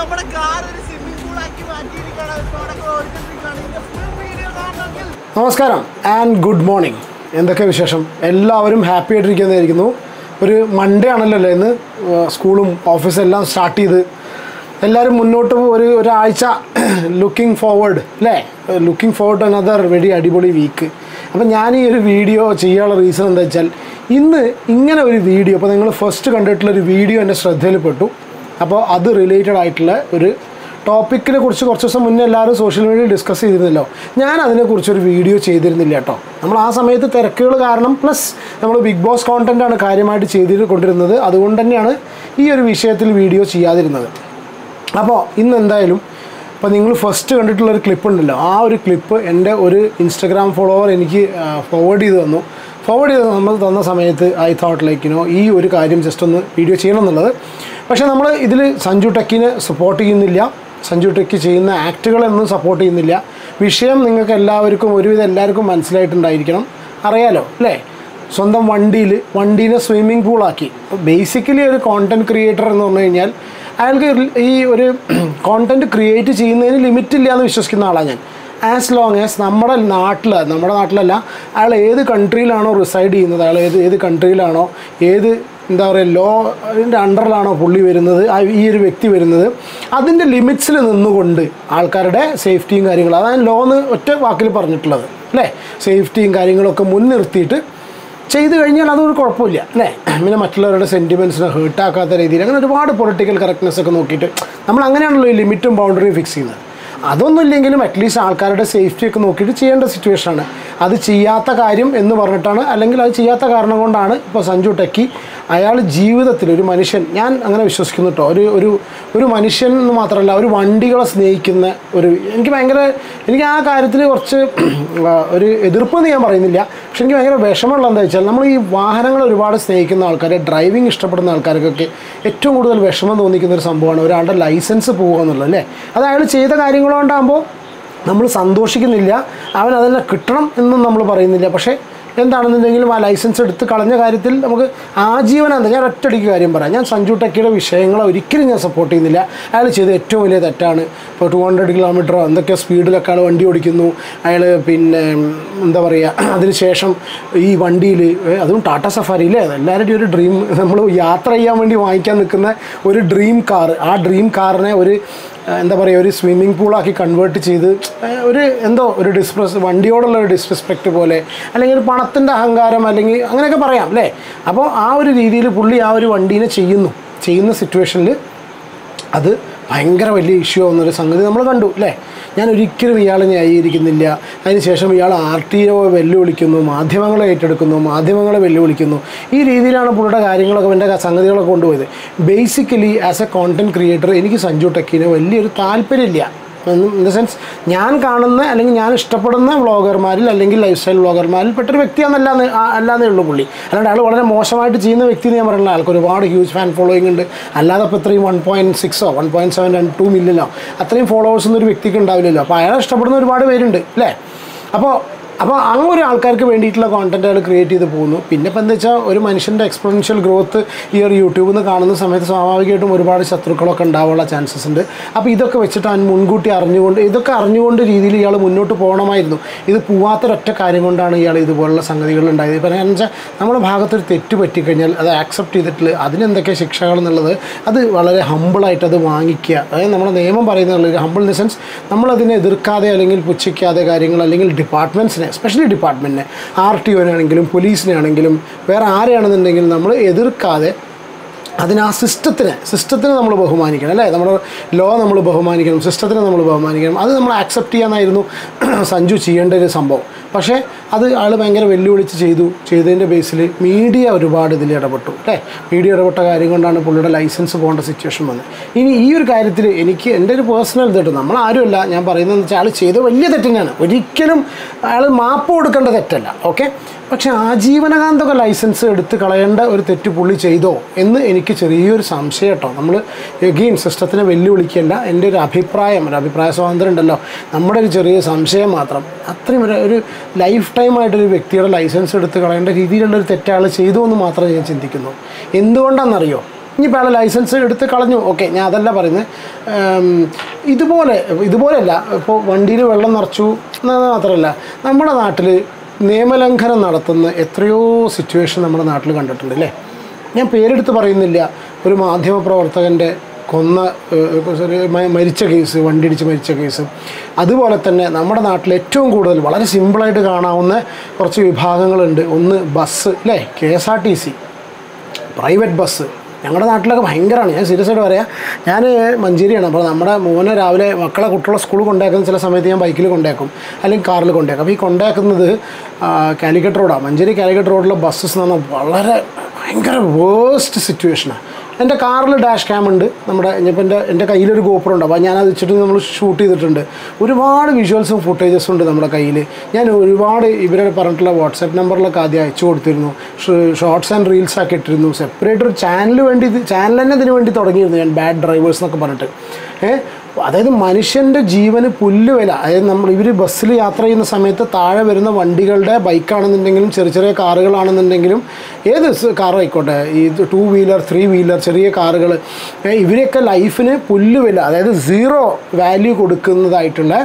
നമ്മുടെ കാർ ഒരു swimming pool ആക്കി മാറ്റിയിരിക്കുകയാണ് ഇപ്പോഴൊക്കെ ഓടിക്കൊണ്ടിരിക്കുകയാണ് ഇതിന്റെ ഫുൾ വീഡിയോ കാണണമെങ്കിൽ നമസ്കാരം ആൻഡ് ഗുഡ് മോർണിംഗ് എന്തൊക്കെ വിശേഷം എല്ലാവരും ഹാപ്പി ആയിട്ടിരിക്കുന്നതായിരിക്കുന്നു ഒരു മൺഡേ ആണല്ലോ അല്ലേ ഇന്ന് ഏർ സ്കൂളും ഓഫീസും എല്ലാം സ്റ്റാർട്ട് ചെയ്ത് എല്ലാവരും മുന്നോട്ട് ഒരു ഒരാഴ്ച ലുക്കിംഗ് ഫോർവേഡ് അല്ലേ ലുക്കിംഗ് ഫോർവേഡ് അനദർ വെരി അടിപൊളി വീക്ക് അപ്പം ഞാൻ ഈ ഒരു വീഡിയോ ചെയ്യാനുള്ള റീസൺ എന്താ വെച്ചാൽ ഇന്ന് ഇങ്ങനെ ഒരു വീഡിയോ അപ്പോൾ നിങ്ങൾ ഫസ്റ്റ് കണ്ടിട്ടുള്ള ഒരു വീഡിയോ എൻ്റെ ശ്രദ്ധയിൽപ്പെട്ടു അപ്പോൾ അത് റിലേറ്റഡ് ആയിട്ടുള്ള ഒരു ടോപ്പിക്കിനെ കുറിച്ച് കുറച്ച് ദിവസം മുന്നേ എല്ലാവരും സോഷ്യൽ മീഡിയയിൽ ഡിസ്കസ് ചെയ്തിരുന്നല്ലോ ഞാൻ അതിനെക്കുറിച്ച് ഒരു വീഡിയോ ചെയ്തിരുന്നില്ല കേട്ടോ നമ്മൾ ആ സമയത്ത് തിരക്കുകൾ കാരണം പ്ലസ് നമ്മൾ ബിഗ് ബോസ് കോണ്ടൻ്റാണ് കാര്യമായിട്ട് ചെയ്തിട്ട് കൊണ്ടിരുന്നത് അതുകൊണ്ട് തന്നെയാണ് ഈ ഒരു വിഷയത്തിൽ വീഡിയോ ചെയ്യാതിരുന്നത് അപ്പോൾ ഇന്ന് എന്തായാലും ഇപ്പോൾ നിങ്ങൾ ഫസ്റ്റ് കണ്ടിട്ടുള്ള ഒരു ക്ലിപ്പ് ഉണ്ടല്ലോ ആ ഒരു ക്ലിപ്പ് എൻ്റെ ഒരു ഇൻസ്റ്റഗ്രാം ഫോളോവർ എനിക്ക് ഫോർവേഡ് ചെയ്ത് തന്നു ഫോർവേഡ് ചെയ്ത് നമ്മൾ തന്ന സമയത്ത് ഐ തോട്ട് ലൈക്ക് യുനോ ഈ ഒരു കാര്യം ജസ്റ്റ് ഒന്ന് വീഡിയോ ചെയ്യണം എന്നുള്ളത് പക്ഷേ നമ്മൾ ഇതിൽ സഞ്ജു ടെക്കിനെ സപ്പോർട്ട് ചെയ്യുന്നില്ല സഞ്ജു ടെക്ക് ചെയ്യുന്ന ആക്റ്റുകളൊന്നും സപ്പോർട്ട് ചെയ്യുന്നില്ല വിഷയം നിങ്ങൾക്ക് എല്ലാവർക്കും ഒരുവിധം എല്ലാവർക്കും മനസ്സിലായിട്ടുണ്ടായിരിക്കണം അറിയാലോ അല്ലേ സ്വന്തം വണ്ടിയിൽ വണ്ടീനെ സ്വിമ്മിംഗ് പൂളാക്കി ബേസിക്കലി ഒരു കോണ്ടൻറ്റ് ക്രിയേറ്റർ എന്ന് പറഞ്ഞു കഴിഞ്ഞാൽ അയാൾക്ക് ഈ ഒരു കോണ്ടൻറ്റ് ക്രിയേറ്റ് ചെയ്യുന്നതിന് ലിമിറ്റ് ഇല്ല എന്ന് വിശ്വസിക്കുന്ന ആളാണ് ഞാൻ ആസ് ലോങ് ആസ് നമ്മുടെ നാട്ടിൽ നമ്മുടെ നാട്ടിലല്ല അയാൾ ഏത് കൺട്രിയിലാണോ റിസൈഡ് ചെയ്യുന്നത് അയാൾ ഏത് ഏത് കൺട്രിയിലാണോ ഏത് എന്താ പറയുക ലോ അതിൻ്റെ അണ്ടറിലാണോ പുള്ളി വരുന്നത് ആ ഈ ഒരു വ്യക്തി വരുന്നത് അതിൻ്റെ ലിമിറ്റ്സിൽ നിന്നുകൊണ്ട് ആൾക്കാരുടെ സേഫ്റ്റിയും കാര്യങ്ങളും അതാണ് ലോ എന്ന് ഒറ്റ വാക്കിൽ പറഞ്ഞിട്ടുള്ളത് അല്ലേ സേഫ്റ്റിയും കാര്യങ്ങളൊക്കെ മുൻനിർത്തിയിട്ട് ചെയ്തു കഴിഞ്ഞാൽ അതൊരു കുഴപ്പമില്ല അല്ലേ പിന്നെ മറ്റുള്ളവരുടെ സെൻറ്റിമെൻറ്റ്സിനെ ഹേർട്ടാക്കാത്ത രീതിയിൽ അങ്ങനെ ഒരുപാട് പൊളിറ്റിക്കൽ കറക്റ്റ്നെസ് ഒക്കെ നോക്കിയിട്ട് നമ്മൾ അങ്ങനെയാണല്ലോ ഈ ലിമിറ്റും ബൗണ്ടറിയും ഫിക്സ് ചെയ്യുന്നത് അതൊന്നും ഇല്ലെങ്കിലും അറ്റ്ലീസ്റ്റ് ആൾക്കാരുടെ സേഫ്റ്റി ഒക്കെ നോക്കിയിട്ട് ചെയ്യേണ്ട സിറ്റുവേഷനാണ് അത് ചെയ്യാത്ത കാര്യം എന്ന് പറഞ്ഞിട്ടാണ് അല്ലെങ്കിൽ അത് ചെയ്യാത്ത കാരണം കൊണ്ടാണ് ഇപ്പോൾ സഞ്ജു ടെക്കി അയാൾ ജീവിതത്തിൽ ഒരു മനുഷ്യൻ ഞാൻ അങ്ങനെ വിശ്വസിക്കുന്നു കേട്ടോ ഒരു ഒരു ഒരു മനുഷ്യൻ എന്ന് മാത്രമല്ല ഒരു വണ്ടികളെ സ്നേഹിക്കുന്ന ഒരു എനിക്ക് ഭയങ്കര എനിക്ക് ആ കാര്യത്തിൽ കുറച്ച് ആ, ഒരു എതിർപ്പ് എന്ന് ഞാൻ പറയുന്നില്ല പക്ഷെ എനിക്ക് ഭയങ്കര വിഷമമുള്ള എന്താ വെച്ചാൽ നമ്മൾ ഈ വാഹനങ്ങൾ ഒരുപാട് സ്നേഹിക്കുന്ന ആൾക്കാരെ ഡ്രൈവിംഗ് ഇഷ്ടപ്പെടുന്ന ആൾക്കാർക്കൊക്കെ ഏറ്റവും കൂടുതൽ വിഷമം തോന്നിക്കുന്ന ഒരു സംഭവമാണ് ഒരാളുടെ ലൈസൻസ് പോകുക എന്നുള്ളത് അല്ലേ അത് അയാൾ ചെയ്ത കാര്യങ്ങളുകൊണ്ടാകുമ്പോൾ നമ്മൾ സന്തോഷിക്കുന്നില്ല അവൻ അതെല്ലാം കിട്ടണം എന്നും നമ്മൾ പറയുന്നില്ല പക്ഷേ എന്താണെന്നുണ്ടെങ്കിലും ആ ലൈസൻസ് എടുത്ത് കളഞ്ഞ കാര്യത്തിൽ നമുക്ക് ആജീവനാന്ത ഞാൻ ഒറ്റയടിക്ക് കാര്യം പറയാം ഞാൻ സഞ്ജു ടെക്കിയുടെ വിഷയങ്ങളെ ഒരിക്കലും ഞാൻ സപ്പോർട്ട് ചെയ്യുന്നില്ല അയാൾ ചെയ്ത ഏറ്റവും വലിയ തെറ്റാണ് ഇപ്പോൾ ടു ഹൺഡ്രഡ് കിലോമീറ്ററോ എന്തൊക്കെ സ്പീഡിലൊക്കെ അയാൾ വണ്ടി ഓടിക്കുന്നു അയാൾ പിന്നെ ഉം, എന്താ പറയുക അതിനുശേഷം ഈ വണ്ടിയിൽ അതും ടാറ്റ സഫാരി ഇല്ലേ എല്ലാവരുടെയും ഒരു ഡ്രീം നമ്മൾ യാത്ര ചെയ്യാൻ വേണ്ടി വാങ്ങിക്കാൻ നിൽക്കുന്ന ഒരു ഡ്രീം കാർ ആ ഡ്രീം കാറിനെ ഒരു ഏഹ് എന്താ പറയുക ഒരു സ്വിമ്മിംഗ് പൂളാക്കി കൺവേർട്ട് ചെയ്ത് ഏഹ് ഒരു എന്തോ ഒരു ഡിസ്പ്രസ് വണ്ടിയോടുള്ള ഒരു ഡിസ്റെസ്പെക്റ്റ് പോലെ അല്ലെങ്കിൽ ഒരു പണത്തിൻ്റെ അഹങ്കാരം അല്ലെങ്കിൽ അങ്ങനെയൊക്കെ പറയാം അല്ലേ അപ്പോൾ ആ ഒരു രീതിയിൽ പുള്ളി ആ ഒരു വണ്ടീനെ ചെയ്യുന്നു ചെയ്യുന്ന സിറ്റുവേഷനിൽ അത് ഭയങ്കര വലിയ ഇഷ്യൂ ആവുന്നൊരു സംഗതി നമ്മൾ കണ്ടു അല്ലേ ഞാൻ ഒരിക്കലും ഇയാളെ ന്യായീകരിക്കുന്നില്ല അതിനുശേഷം ഇയാൾ ആർ ടി ഒ വെല്ലുവിളിക്കുന്നു മാധ്യമങ്ങളെ ഏറ്റെടുക്കുന്നു മാധ്യമങ്ങളെ വെല്ലുവിളിക്കുന്നു ഈ രീതിയിലാണ് പുള്ളിയുടെ കാര്യങ്ങളൊക്കെ എൻ്റെ സംഗതികളൊക്കെ കൊണ്ടുപോയത് basically as a content creator എനിക്ക് സഞ്ജു ടെക്കിന് വലിയൊരു താല്പര്യമില്ല ഇൻ ദ സെൻസ് ഞാൻ കാണുന്ന അല്ലെങ്കിൽ ഞാൻ ഇഷ്ടപ്പെടുന്ന വ്ളോഗർമാരിൽ അല്ലെങ്കിൽ ലൈഫ് സ്റ്റൈൽ വ്ളോഗർമാരിൽ പെട്ടൊരു വ്യക്തിയാണെന്നല്ലാന്ന് ആ- അല്ലാന്നേ ഉള്ളൂ പുള്ളി അല്ലാണ്ട് ആൾ വളരെ മോശമായിട്ട് ചെയ്യുന്ന വ്യക്തി എന്ന് ഞാൻ പറയുന്നത് ആൾക്ക് ഒരുപാട് ഹ്യൂജ് ഫാൻ ഫോളോയിങ് ഉണ്ട് അല്ലാതെ ഇപ്പോൾ ഇത്രയും വൺ പോയിൻറ്റ് സിക്സോ വൺ പോയിൻറ്റ് സെവൻ രണ്ട് ടു മില്യനോ അത്രയും ഫോളോവേഴ്സ് ഒന്നും ഒരു വ്യക്തിക്ക് ഉണ്ടാവില്ലല്ലോ അപ്പോൾ അയാളെ ഇഷ്ടപ്പെടുന്ന ഒരുപാട് പേരുണ്ട് അല്ലേ അപ്പോൾ അപ്പോൾ അങ്ങനെ ഒരു ആൾക്കാർക്ക് വേണ്ടിയിട്ടുള്ള കോണ്ടൻറ്റുകൾ ക്രിയേറ്റ് ചെയ്ത് പോകുന്നു പിന്നെ ഇപ്പം എന്താ വെച്ചാൽ ഒരു മനുഷ്യൻ്റെ എക്സ്പൊണൻഷ്യൽ ഗ്രോത്ത് ഈ ഒരു യൂട്യൂബിൽ നിന്ന് കാണുന്ന സമയത്ത് സ്വാഭാവികമായിട്ടും ഒരുപാട് ശത്രുക്കളൊക്കെ ഉണ്ടാവാനുള്ള ചാൻസസ് ഉണ്ട് അപ്പോൾ ഇതൊക്കെ വെച്ചിട്ട് അവൻ മുൻകൂട്ടി അറിഞ്ഞുകൊണ്ട് ഇതൊക്കെ അറിഞ്ഞുകൊണ്ട് രീതിയിൽ ഇയാൾ മുന്നോട്ട് പോകണമായിരുന്നു ഇത് പോവാത്തൊരൊറ്റ കാര്യം കൊണ്ടാണ് ഇയാൾ ഇതുപോലുള്ള സംഗതികൾ ഉണ്ടായത് ഇപ്പം എന്ന് വെച്ചാൽ നമ്മുടെ ഭാഗത്തൊരു തെറ്റ് പറ്റിക്കഴിഞ്ഞാൽ അത് ആക്സെപ്റ്റ് ചെയ്തിട്ട് അതിനെന്തൊക്കെ ശിക്ഷകൾ എന്നുള്ളത് അത് വളരെ ഹമ്പിളായിട്ട് അത് വാങ്ങിക്കുക അതായത് നമ്മുടെ നിയമം പറയുന്നത് ഹമ്പിൾ ഇൻ ദ സെൻസ് നമ്മളതിനെ എതിർക്കാതെ അല്ലെങ്കിൽ പുച്ഛിക്കാതെ കാര്യങ്ങൾ അല്ലെങ്കിൽ ഡിപ്പാർട്ട്മെൻറ്റ്സിനെ എസ്പെഷ്യലി ഡിപ്പാർട്ട്മെൻറ്റിനെ ആർ ടി ഒനാണെങ്കിലും പോലീസിനാണെങ്കിലും വേറെ ആരെയാണെന്നുണ്ടെങ്കിലും നമ്മൾ എതിർക്കാതെ അതിന് ആ സിസ്റ്റത്തിനെ സിസ്റ്റത്തിനെ നമ്മൾ ബഹുമാനിക്കണം അല്ലേ നമ്മുടെ ലോ നമ്മൾ ബഹുമാനിക്കണം സിസ്റ്റത്തിനെ നമ്മൾ ബഹുമാനിക്കണം അത് നമ്മൾ ആക്സെപ്റ്റ് ചെയ്യാനായിരുന്നു സഞ്ജു ചെയ്യേണ്ട ഒരു സംഭവം പക്ഷേ അത് ആൾ ഭയങ്കര വെല്ലുവിളിച്ച് ചെയ്തു ചെയ്തതിൻ്റെ ബേസിൽ മീഡിയ ഒരുപാട് ഇതിൽ ഇടപെട്ടു അല്ലേ മീഡിയ ഇടപെട്ട കാര്യം കൊണ്ടാണ് പുള്ളിയുടെ ലൈസൻസ് പോകേണ്ട സിറ്റുവേഷൻ വന്നത് ഇനി ഈ ഒരു കാര്യത്തിൽ എനിക്ക് എൻ്റെ ഒരു പേഴ്സണൽ ഇത് കേട്ടോ നമ്മൾ ആരുമല്ല ഞാൻ പറയുന്നതെന്ന് വെച്ചാൽ ആൾ ചെയ്ത വലിയ തെറ്റ് തന്നെയാണ് ഒരിക്കലും അയാൾ മാപ്പ് കൊടുക്കേണ്ട തെറ്റല്ല ഓക്കെ പക്ഷെ ആജീവനകാന്തൊക്കെ ലൈസൻസ് എടുത്ത് കളയേണ്ട ഒരു തെറ്റ് പുള്ളി ചെയ്തോ എന്ന് എനിക്ക് ചെറിയൊരു സംശയം കേട്ടോ നമ്മൾ എഗെയിൻ സിസ്റ്റത്തിനെ വെല്ലുവിളിക്കേണ്ട എൻ്റെ ഒരു അഭിപ്രായം ഒരു അഭിപ്രായ സ്വാതന്ത്ര്യം ഉണ്ടല്ലോ നമ്മുടെ ഒരു ചെറിയ സംശയം മാത്രം അത്രയും ഒരു ഒരു ലൈഫ് ടൈം ആയിട്ടൊരു വ്യക്തിയുടെ ലൈസൻസ് എടുത്ത് കളയേണ്ട രീതിയിലുള്ള ഒരു തെറ്റാൾ ചെയ്തു എന്ന് മാത്രമേ ഞാൻ ചിന്തിക്കുന്നു എന്തുകൊണ്ടാണെന്നറിയോ ഇനിയിപ്പോൾ അയാൾ ലൈസൻസ് എടുത്ത് കളഞ്ഞു ഓക്കെ ഞാൻ അതല്ല പറയുന്നത് ഉം, ഇതുപോലെ ഇതുപോലെയല്ല ഇപ്പോൾ വണ്ടിയിൽ വെള്ളം നിറച്ചു എന്നത് മാത്രമല്ല നമ്മുടെ നാട്ടിൽ നിയമലംഘനം നടത്തുന്ന എത്രയോ സിറ്റുവേഷൻ നമ്മുടെ നാട്ടിൽ കണ്ടിട്ടുണ്ട് അല്ലേ ഞാൻ പേരെടുത്ത് പറയുന്നില്ല ഒരു മാധ്യമപ്രവർത്തകൻ്റെ കൊന്ന ഏഹ്, sorry, മ- മരിച്ച കേസ് വണ്ടിയിടിച്ച് മരിച്ച കേസ് അതുപോലെ തന്നെ നമ്മുടെ നാട്ടിൽ ഏറ്റവും കൂടുതൽ വളരെ സിമ്പിളായിട്ട് കാണാവുന്ന കുറച്ച് വിഭാഗങ്ങളുണ്ട് ഒന്ന് ബസ് അല്ലേ K S R T C private bus ഞങ്ങളുടെ നാട്ടിലൊക്കെ ഭയങ്കരമാണ് ഞാൻ സീരിയസ് ആയിട്ട് പറയാം ഞാൻ മഞ്ചേരിയാണ് അപ്പോൾ നമ്മുടെ മോനെ രാവിലെ മക്കളെ കുട്ടികളെ സ്കൂളിൽ കൊണ്ടാക്കുന്ന ചില സമയത്ത് ഞാൻ ബൈക്കിൽ കൊണ്ടാക്കും അല്ലെങ്കിൽ കാറിൽ കൊണ്ടാക്കും അപ്പോൾ ഈ കൊണ്ടാക്കുന്നത് ആ, കാലിക്കറ്റ് റോഡാണ് മഞ്ചേരി കാലിക്കറ്റ് റോഡിലെ ബസ്സസ് എന്ന് പറഞ്ഞാൽ വളരെ ഭയങ്കര വേസ്റ്റ് സിറ്റുവേഷനാണ് എൻ്റെ കാറിൽ ഡാഷ് ക്യാം ഉണ്ട് നമ്മുടെ ഇനിയിപ്പോൾ എൻ്റെ എൻ്റെ കയ്യിലൊരു ഗോപ്രോ ഉണ്ട് അപ്പോൾ ഞാനത് വെച്ചിട്ട് നമ്മൾ ഷൂട്ട് ചെയ്തിട്ടുണ്ട് ഒരുപാട് വിഷ്വൽസും ഫുട്ടേജസും ഉണ്ട് നമ്മുടെ കയ്യിൽ ഞാൻ ഒരുപാട് ഇവരെ പറഞ്ഞിട്ടുള്ള വാട്സാപ്പ് നമ്പറിലൊക്കെ ആദ്യം അയച്ചു കൊടുത്തിരുന്നു ഷോർട്സ് ആൻഡ് റീൽസ് ആക്കി ഇട്ടിരുന്നു സെപ്പറേറ്റ് ഒരു ചാനൽ വേണ്ടി ചാനൽ തന്നെ ഇതിന് വേണ്ടി തുടങ്ങിയിരുന്നു ഞാൻ ബാഡ് ഡ്രൈവേഴ്സ് എന്നൊക്കെ പറഞ്ഞിട്ട് ഏഹ് അതായത് മനുഷ്യൻ്റെ ജീവന് പുല്ല് വില അതായത് നമ്മൾ ഇവർ ബസ്സിൽ യാത്ര ചെയ്യുന്ന സമയത്ത് താഴെ വരുന്ന വണ്ടികളുടെ ബൈക്കാണെന്നുണ്ടെങ്കിലും ചെറിയ ചെറിയ കാറുകളാണെന്നുണ്ടെങ്കിലും ഏത് കാർ ആയിക്കോട്ടെ ഈ ടു വീലർ ത്രീ വീലർ ചെറിയ കാറുകൾ ഇവരെയൊക്കെ ലൈഫിന് പുല്ല് വില അതായത് സീറോ വാല്യൂ കൊടുക്കുന്നതായിട്ടുള്ള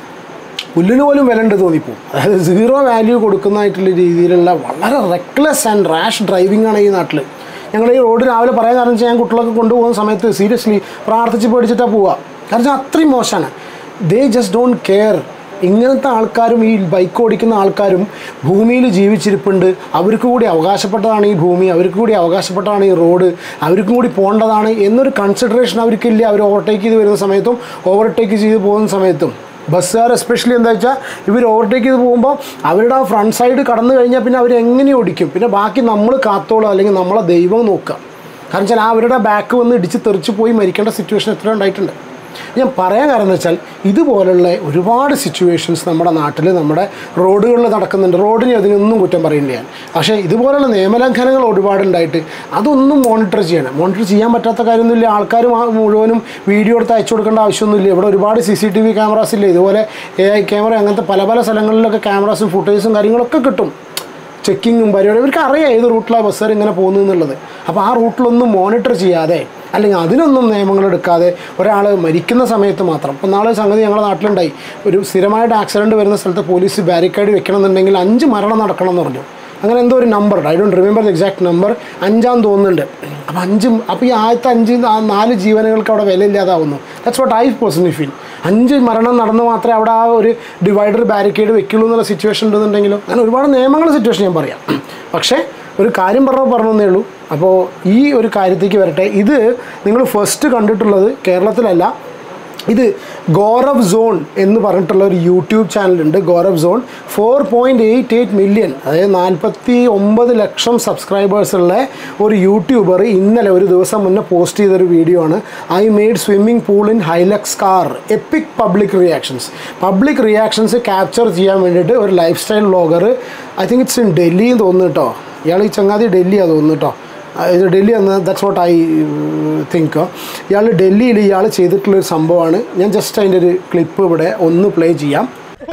പുല്ലിന് പോലും വില ഉണ്ട് തോന്നിപ്പോവും അതായത് സീറോ വാല്യൂ കൊടുക്കുന്നതായിട്ടുള്ള രീതിയിലുള്ള വളരെ റെക്ലെസ് ആൻഡ് റാഷ് ഡ്രൈവിംഗ് ആണ് ഈ നാട്ടിൽ ഞങ്ങൾ ഈ റോഡ് രാവിലെ പറയാൻ കാരണം വെച്ചാൽ ഞാൻ കുട്ടികളൊക്കെ കൊണ്ടുപോകുന്ന സമയത്ത് സീരിയസ്ലി പ്രാർത്ഥിച്ച് പേടിച്ചിട്ടാണ് പോവുക കാരണം വെച്ചാൽ അത്രയും മോശമാണ് ദേ ജസ്റ്റ് ഡോണ്ട് കെയർ ഇങ്ങനത്തെ ആൾക്കാരും ഈ ബൈക്ക് ഓടിക്കുന്ന ആൾക്കാരും ഭൂമിയിൽ ജീവിച്ചിരിപ്പുണ്ട് അവർക്ക് കൂടി അവകാശപ്പെട്ടതാണ് ഈ ഭൂമി അവർക്ക് കൂടി അവകാശപ്പെട്ടതാണ് ഈ റോഡ് അവർക്കും കൂടി പോകേണ്ടതാണ് എന്നൊരു കൺസിഡറേഷൻ അവർക്കില്ല അവർ ഓവർടേക്ക് ചെയ്ത് വരുന്ന സമയത്തും ഓവർടേക്ക് ചെയ്ത് പോകുന്ന സമയത്തും ബസ്സുകാർ എസ്പെഷ്യലി എന്താ വെച്ചാൽ ഇവർ ഓവർടേക്ക് ചെയ്ത് പോകുമ്പോൾ അവരുടെ ആ ഫ്രണ്ട് സൈഡ് കടന്നു കഴിഞ്ഞാൽ പിന്നെ അവർ എങ്ങനെ ഓടിക്കും പിന്നെ ബാക്കി നമ്മൾ കാത്തോളും അല്ലെങ്കിൽ നമ്മളെ ദൈവം നോക്കുക കാരണം വെച്ചാൽ ആ അവരുടെ ബാക്ക് വന്ന് ഇടിച്ച് തെറിച്ച് പോയി മരിക്കേണ്ട സിറ്റുവേഷൻ എത്ര ഉണ്ടായിട്ടുണ്ട് ഞാൻ പറയാൻ കാരണം എന്ന് വെച്ചാൽ ഇതുപോലുള്ള ഒരുപാട് സിറ്റുവേഷൻസ് നമ്മുടെ നാട്ടിൽ നമ്മുടെ റോഡുകളിൽ നടക്കുന്നുണ്ട് റോഡിന് അതിനൊന്നും കുറ്റം പറയില്ല ഞാൻ പക്ഷേ ഇതുപോലുള്ള നിയമലംഘനങ്ങൾ ഒരുപാടുണ്ടായിട്ട് അതൊന്നും മോണിറ്റർ ചെയ്യണം മോണിറ്റർ ചെയ്യാൻ പറ്റാത്ത കാര്യമൊന്നുമില്ല ആൾക്കാർ മുഴുവനും വീഡിയോ എടുത്ത് അയച്ചു കൊടുക്കേണ്ട ആവശ്യമൊന്നുമില്ല ഇവിടെ ഒരുപാട് C C T V cameras ഇല്ല ഇതുപോലെ എ ഐ ക്യാമറ അങ്ങനത്തെ പല പല സ്ഥലങ്ങളിലൊക്കെ ക്യാമറാസും ഫുട്ടേജും കാര്യങ്ങളൊക്കെ കിട്ടും ചെക്കിങ്ങും പരിപാടി ഇവർക്ക് അറിയാം ഏത് റൂട്ടിലാണ് ബസ്സുകാർ ഇങ്ങനെ പോകുന്നു എന്നുള്ളത് അപ്പോൾ ആ റൂട്ടിലൊന്നും മോണിറ്റർ ചെയ്യാതെ അല്ലെങ്കിൽ അതിനൊന്നും നിയമങ്ങൾ എടുക്കാതെ ഒരാൾ മരിക്കുന്ന സമയത്ത് മാത്രം ഇപ്പോൾ നാളെ സംഗതി ഞങ്ങളുടെ നാട്ടിലുണ്ടായി ഒരു സ്ഥിരമായിട്ട് ആക്സിഡൻറ്റ് വരുന്ന സ്ഥലത്ത് പോലീസ് ബാരിക്കേഡ് വെക്കണം എന്നുണ്ടെങ്കിൽ അഞ്ച് മരണം നടക്കണം എന്ന് പറഞ്ഞു അങ്ങനെ എന്തോ ഒരു number I don't remember the exact number അഞ്ചാം തോന്നുന്നുണ്ട് അപ്പോൾ അഞ്ചും അപ്പോൾ ഈ ആദ്യത്തെ അഞ്ച് ആ നാല് ജീവനുകൾക്ക് അവിടെ വിലയില്ലാതാവുന്നു that's what I personally feel അഞ്ച് മരണം നടന്ന് മാത്രമേ അവിടെ ആ ഒരു ഡിവൈഡർ ബാരിക്കേഡ് വെക്കുള്ളൂ എന്നുള്ള സിറ്റുവേഷൻ ഉണ്ടെന്നുണ്ടെങ്കിലും അങ്ങനെ ഒരുപാട് നിയമങ്ങളുടെ സിറ്റുവേഷൻ ഞാൻ പറയാം പക്ഷേ ഒരു കാര്യം പറഞ്ഞപ്പോൾ പറഞ്ഞേ ഉള്ളൂ അപ്പോൾ ഈ ഒരു കാര്യത്തേക്ക് വരട്ടെ ഇത് നിങ്ങൾ ഫസ്റ്റ് കണ്ടിട്ടുള്ളത് കേരളത്തിലല്ല ഇത് ഗൗരവ് സോൺ എന്ന് പറഞ്ഞിട്ടുള്ള ഒരു യൂട്യൂബ് ചാനലുണ്ട് Gaurav zone four point eight eight million അതായത് നാൽപ്പത്തി ഒമ്പത് ലക്ഷം സബ്സ്ക്രൈബേഴ്സ് ഉള്ള ഒരു യൂട്യൂബർ ഇന്നലെ ഒരു ദിവസം മുന്നേ പോസ്റ്റ് ചെയ്തൊരു വീഡിയോ ആണ് I made swimming pool in Hilux car epic public reactions public reactions capture ചെയ്യാൻ വേണ്ടിയിട്ട് ഒരു life style vlogger I think it's in Delhi എന്ന് തോന്നുന്നു കേട്ടോ ഇയാൾ ഈ ചങ്ങാതി ഡൽഹിയാണ് തോന്നുന്നു കേട്ടോ ആ, ഇത് ഡൽഹി എന്ന് ദാറ്റ്സ് വാട്ട് ഐ തിങ്ക് ഇയാൾ ഡൽഹിയിൽ ഇയാൾ ചെയ്തിട്ടുള്ളൊരു സംഭവമാണ് ഞാൻ ജസ്റ്റ് അതിൻ്റെ ഒരു ക്ലിപ്പ് ഇവിടെ ഒന്ന് പ്ലേ ചെയ്യാം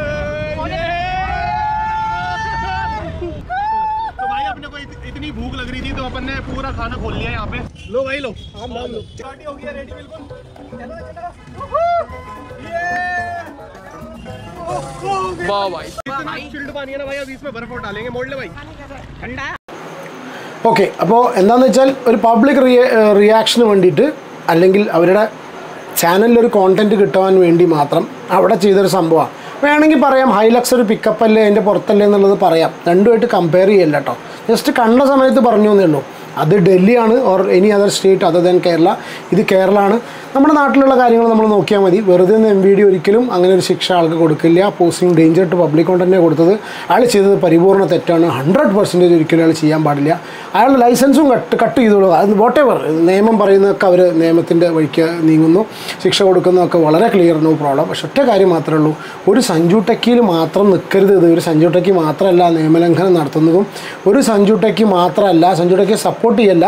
तो भाई अपने को इत, इतनी भूख लग रही थी तो अपन ने पूरा खाना खोल लिया यहाँ पे लो भाई लो हम नाम लो पार्टी हो गया रेडी बिल्कुल चलो चलो वाह भाई इतना चिल्ड पानी है ना भाई अभी इसमें बर्फ और डालेंगे मोड़ ले भाई ठंडा है ഓക്കെ അപ്പോൾ എന്താണെന്ന് വെച്ചാൽ ഒരു പബ്ലിക് റിയ റിയാക്ഷന് വേണ്ടിയിട്ട് അല്ലെങ്കിൽ അവരുടെ ചാനലിലൊരു കോണ്ടൻറ്റ് കിട്ടാൻ വേണ്ടി മാത്രം അവിടെ ചെയ്തൊരു സംഭവമാണ് വേണമെങ്കിൽ പറയാം ഹൈലക്സ് ഒരു പിക്കപ്പ് അല്ലേ അതിൻ്റെ പുറത്തല്ലേ എന്നുള്ളത് പറയാം രണ്ടുമായിട്ട് കമ്പയർ ചെയ്യല്ല കേട്ടോ ജസ്റ്റ് കണ്ട സമയത്ത് പറഞ്ഞു എന്നേ ഉള്ളൂ അത് ഡൽഹിയാണ് or any other state other than Kerala ഇത് കേരളമാണ് നമ്മുടെ നാട്ടിലുള്ള കാര്യങ്ങൾ നമ്മൾ നോക്കിയാൽ മതി വെറുതെ എം വി ഡി ഒരിക്കലും അങ്ങനെ ഒരു ശിക്ഷ ആൾക്ക് കൊടുക്കില്ല പോസ്റ്റിംഗ് ഡേഞ്ചർ ടു പബ്ലിക് കൊണ്ടന്നെ കൊടുത്തത് അയാൾ ചെയ്തത് പരിപൂർണ്ണ തെറ്റാണ് ഹൺഡ്രഡ് പെർസെൻറ്റേജ് ഒരിക്കലും അയാൾ ചെയ്യാൻ പാടില്ല അയാളുടെ ലൈസൻസും കട്ട് കട്ട് ചെയ്തോളൂ അത് വാട്ട് എവർ നിയമം പറയുന്നതൊക്കെ അവർ നിയമത്തിൻ്റെ വഴിക്ക് നീങ്ങുന്നു ശിക്ഷ കൊടുക്കുന്നതൊക്കെ വളരെ ക്ലിയർ നോ പ്രോബ്ലം പക്ഷെ ഒറ്റ കാര്യം മാത്രമേ ഉള്ളൂ ഒരു സഞ്ജു ടെക്കിയിൽ മാത്രം നിൽക്കരുത് ഇത് ഒരു സഞ്ജു ടെക്കി മാത്രമല്ല നിയമലംഘനം നടത്തുന്നതും ഒരു സഞ്ജു ടെക്കി മാത്രമല്ല സഞ്ജു ടെക്കി സപ്പോർട്ട് ചെയ്യല്ല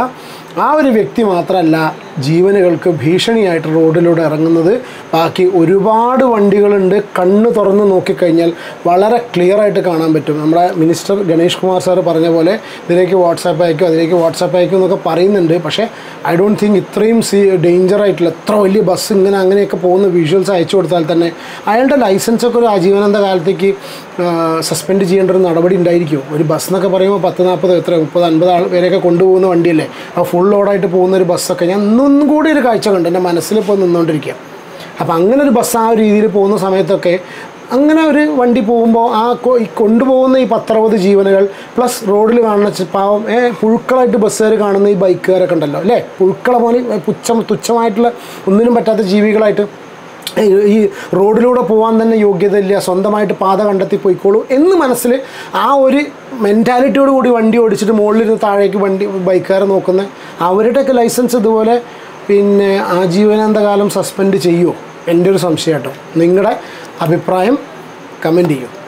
ആ ഒരു വ്യക്തി മാത്രമല്ല ജീവനുകൾക്ക് ഭീഷണിയായിട്ട് റോഡിലൂടെ ഇറങ്ങുന്നത് ബാക്കി ഒരുപാട് വണ്ടികളുണ്ട് കണ്ണ് തുറന്ന് നോക്കിക്കഴിഞ്ഞാൽ വളരെ ക്ലിയർ ആയിട്ട് കാണാൻ പറ്റും നമ്മുടെ മിനിസ്റ്റർ ഗണേഷ് കുമാർ സാർ പറഞ്ഞ പോലെ ഇതിലേക്ക് വാട്സാപ്പ് അയക്കും അതിലേക്ക് വാട്സാപ്പ് അയക്കും എന്നൊക്കെ പറയുന്നുണ്ട് പക്ഷേ ഐ ഡോണ്ട് തിങ്ക് ഇത്രയും സി ഡേഞ്ചർ ആയിട്ടുള്ള എത്ര വലിയ ബസ് ഇങ്ങനെ അങ്ങനെയൊക്കെ പോകുന്ന വിഷ്വൽസ് അയച്ചു കൊടുത്താൽ തന്നെ അയാളുടെ ലൈസൻസ് ഒക്കെ ഒരു ആജീവനാന്ത കാലത്തേക്ക് സസ്പെൻഡ് ചെയ്യേണ്ട ഒരു നടപടി ഉണ്ടായിരിക്കും ഒരു ബസ് എന്നൊക്കെ പറയുമ്പോൾ പത്ത് നാൽപ്പത് എത്ര മുപ്പത് അൻപത് ആൾ പേരെയൊക്കെ കൊണ്ടുപോകുന്ന വണ്ടിയല്ലേ ആ ഫുൾ ലോഡായിട്ട് പോകുന്ന ഒരു ബസ്സൊക്കെ ഞാൻ ഇന്നൊന്നും കൂടി ഒരു കാഴ്ച കണ്ടു എൻ്റെ മനസ്സിൽ ഇപ്പോൾ നിന്നുകൊണ്ടിരിക്കുക അപ്പോൾ അങ്ങനെ ഒരു ബസ് ആ ഒരു രീതിയിൽ പോകുന്ന സമയത്തൊക്കെ അങ്ങനെ ഒരു വണ്ടി പോകുമ്പോൾ ആ കൊ- ഈ കൊണ്ടുപോകുന്ന ഈ പത്തറുപത് ജീവനുകൾ പ്ലസ് റോഡിൽ കാണുന്ന ചെ- പാവം ഏ പുഴുക്കളായിട്ട് ബസ്സുകാർ കാണുന്ന ഈ ബൈക്കുകാരൊക്കെ ഉണ്ടല്ലോ അല്ലേ പുഴുക്കളെ പോലെ ഏ, പുച്ഛം തുച്ഛമായിട്ടുള്ള ഒന്നിനും പറ്റാത്ത ജീവികളായിട്ട് ഈ- ഈ റോഡിലൂടെ പോകാൻ തന്നെ യോഗ്യതയില്ല സ്വന്തമായിട്ട് പാത കണ്ടെത്തി പോയിക്കോളൂ എന്ന് മനസ്സിൽ ആ ഒരു മെൻറ്റാലിറ്റിയോട് കൂടി വണ്ടി ഓടിച്ചിട്ട് മുകളിലിരുന്ന് താഴേക്ക് വണ്ടി ബൈക്കുകാരെ നോക്കുന്ന അവരുടെയൊക്കെ ലൈസൻസ് ഇതുപോലെ പിന്നെ ആജീവനാന്തകാലം സസ്പെൻഡ് ചെയ്യുമോ എൻ്റെ ഒരു സംശയം കേട്ടോ നിങ്ങളുടെ അഭിപ്രായം കമൻറ്റ് ചെയ്യൂ